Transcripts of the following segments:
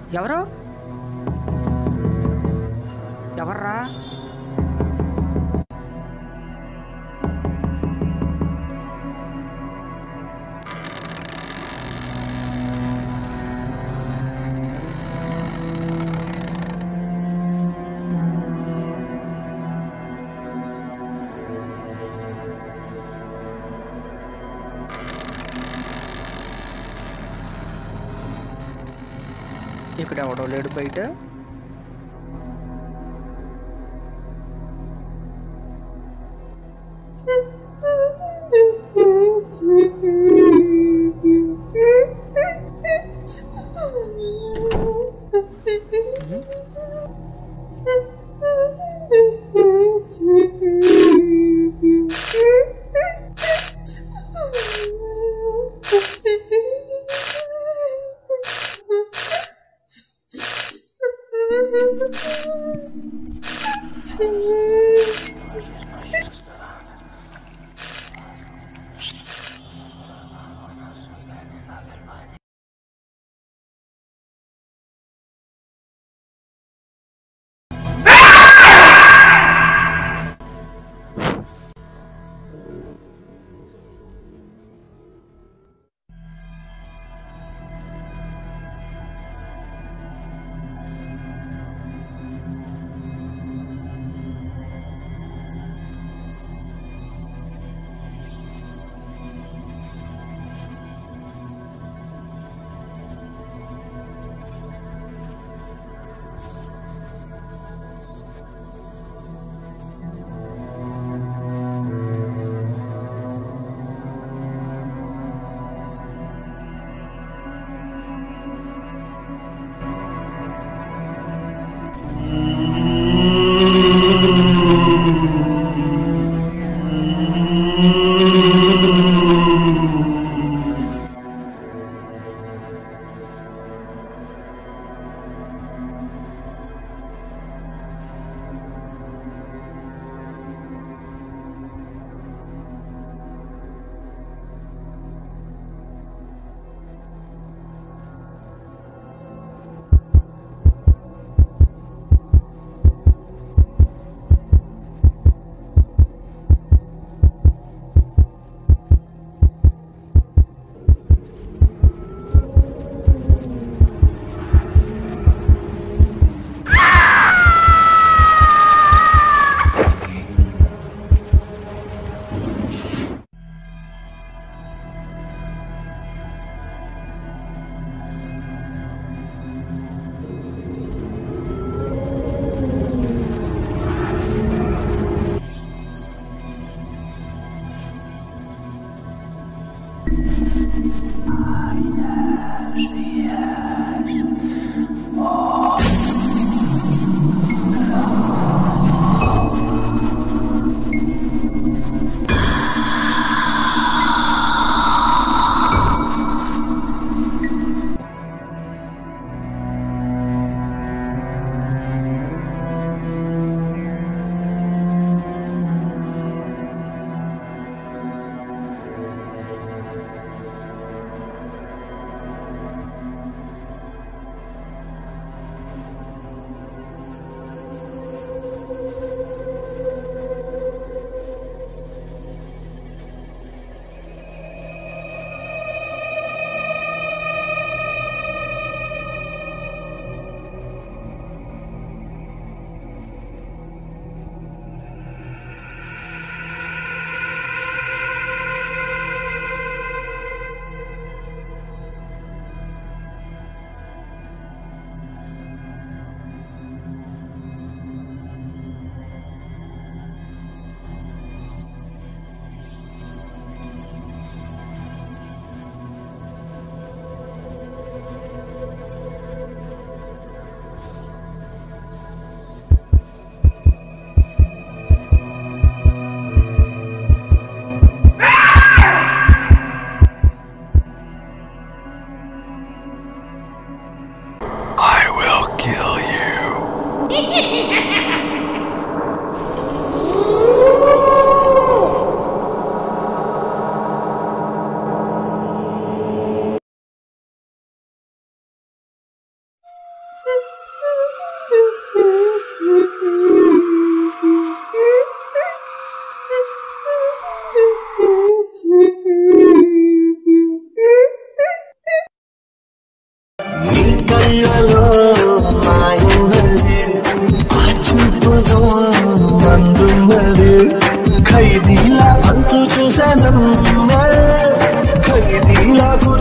ఎవరు ఎవర్రా ఇక్కడ ఎవడో లేడు బయట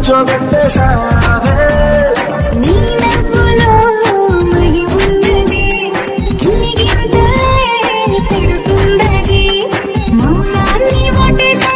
కూర్చోబెట్టేశావే నీ నవ్వులో మయి ఉన్నది గిలిగింతలే తిడుతున్నది మౌనాన్ని ఒటేసా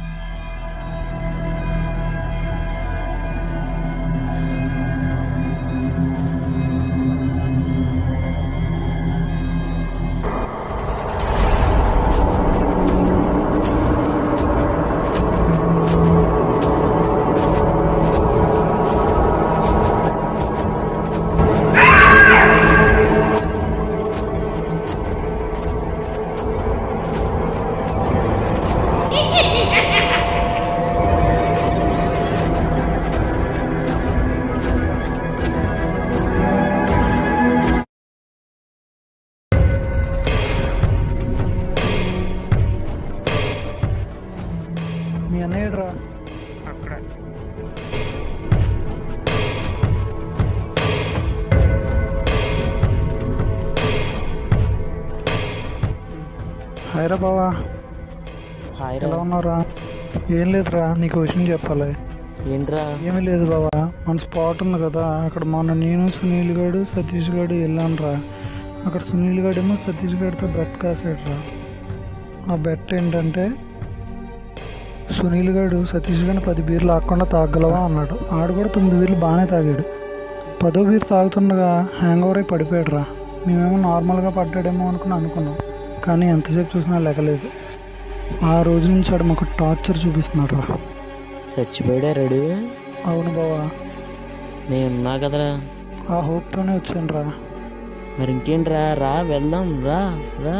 మీ అన్నయ్య రా అక్కడ హాయ్రా బావా హాయ్ ఎలా రా ఉన్నారా ఏం లేదురా నీకు విషయం చెప్పాలి ఏంట్రా ఏమీ లేదు బావా మన స్పాట్ ఉంది కదా అక్కడ మొన్న నేను సునీల్ గడు సతీష్ గడు వెళ్ళాను రా అక్కడ సునీల్ గడేమో సతీష్ గడితో బెట్ కాసాడు రా ఆ బెట్ ఏంటంటే సునీల్ గడు సతీష్ గడిని పది బీర్లు ఆకుండా తాగలవా అన్నాడు ఆడు కూడా తొమ్మిది బీర్లు బాగానే తాగాడు పదో బీర్ తాగుతుండగా హ్యాంగ్ ఓవర్ అయి పడిపోయాడు రా మేమేమో నార్మల్గా పడ్డాడేమో అనుకుని అనుకున్నాం కానీ ఎంతసేపు చూసినా లెగలేదు ఆ రోజు నుంచి ఆడు మాకు టార్చర్ చూపిస్తున్నాడు రా చచ్చిపోయాడా రెడీ అవును బావా నేను ఉన్నా కదరా ఆ హోప్తోనే వచ్చాను రా మరి ఇంకేంట్రా రా వెళ్దాం రా రా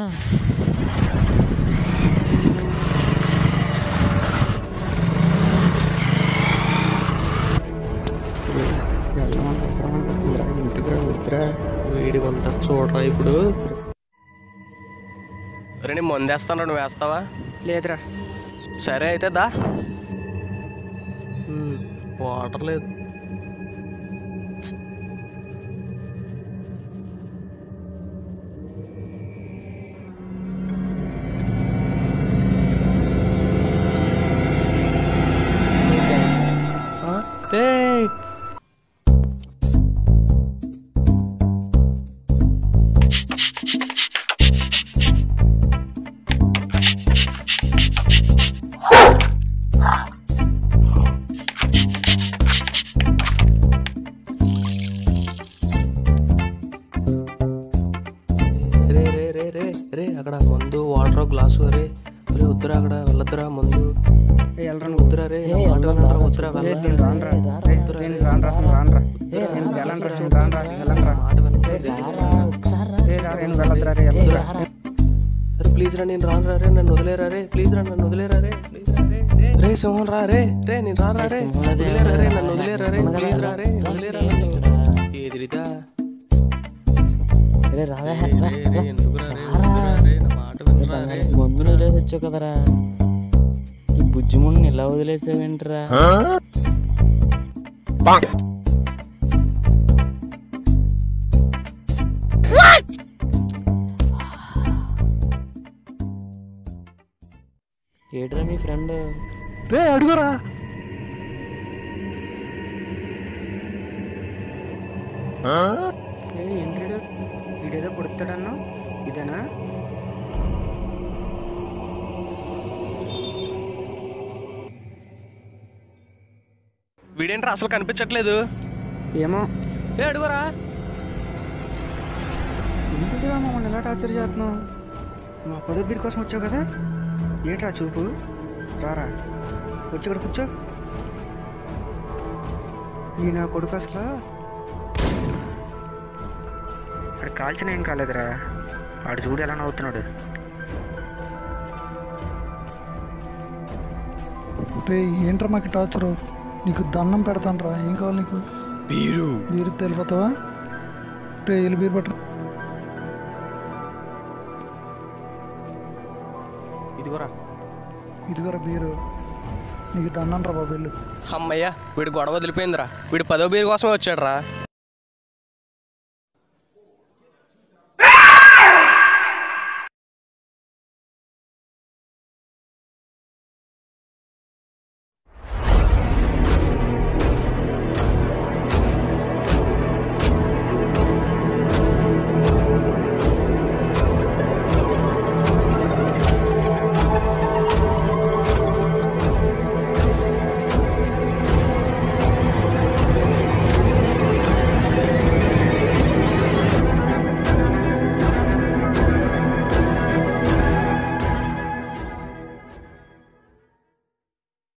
వెళ్దామని అవసరం అనుకుంటుందిరా ఎందుకురా వద్దురా వేడి కొంత చూడరా ఇప్పుడు రే నేను మందేస్తాను నువ్వు వేస్తావా లేదురా సరే అయితే దా ఉమ్, వాటర్ లేదు రేయ్ రే రే రే రే రే అక్కడ మందు వాటర్ గ్లాసు రే రే వద్దురా అక్కడ వెళ్ళొద్దురా మందు వెళ్ళరా వద్దురా రే నా మాట వినరా వద్దురా వెళ్ళొద్దురా రానరా నేను రానరా అసలు రానరా నేను వెళ్ళనరా నేను రానరా వెళ్ళనరా మాట వినరా రే రా నేను వెళ్ళొద్దురా రే వెళ్ళొద్దురా అరే ప్లీజ్ రా నేను రాను రా రే నన్ను వదిలేరా రే ప్లీజ్ రా నన్ను వదిలేరా రే ప్లీజ్ రా రే రే. రే సింహం రా రే రే నేను రాను రా రే వదిలేరా రే నన్ను వదిలేరా రే ప్లీజ్ రా రే వదిలేరా నన్ను ఏదిరిదా రే రావే రే రే ఎందుకు రా రే వద్దురా రే నా మాట వినరా రే మందులు వదిలేసి వచ్చావు కదరా ఈ బుజ్జిముడిని ఇలా వదిలేసావేంట్రా ఏట్రా మీ ఫ్రెండ్ రే అడుగురా ఏంటి వీడేదో పుడతాడన్నా ఇదేనా వీడేంట్రా అసలు కనిపించట్లేదు ఏమో ఏ అడుగురా ఎందుకు మమ్మల్ని ఎలా టార్చర్ చేస్తున్నావు మా పదో బీర్ కోసం వచ్చావు కదా ఏంట్రా చూపు రారా వచ్చి ఇక్కడ కూర్చో ఈ నా కొడుకు అసలు అక్కడ కాల్చిన ఏం కాలేదురా వాడు చూడు ఎలా నవ్వుతున్నాడు రే ఏంట్రా మాకు టార్చరు నీకు దండం పెడతాను రా ఏం కావాలి నీకు బీరు బీరు తెలిపోతావా రే వెళ్ళి బీరు పట్టు ఇదిగోరా ఇదిగోరా బీరు నీకు దండం రా బాబు వెళ్ళు అమ్మయ్య వీడు గొడవ వదిలిపోయిందిరా వీడు పదో బీర్ కోసమే వచ్చాడు రా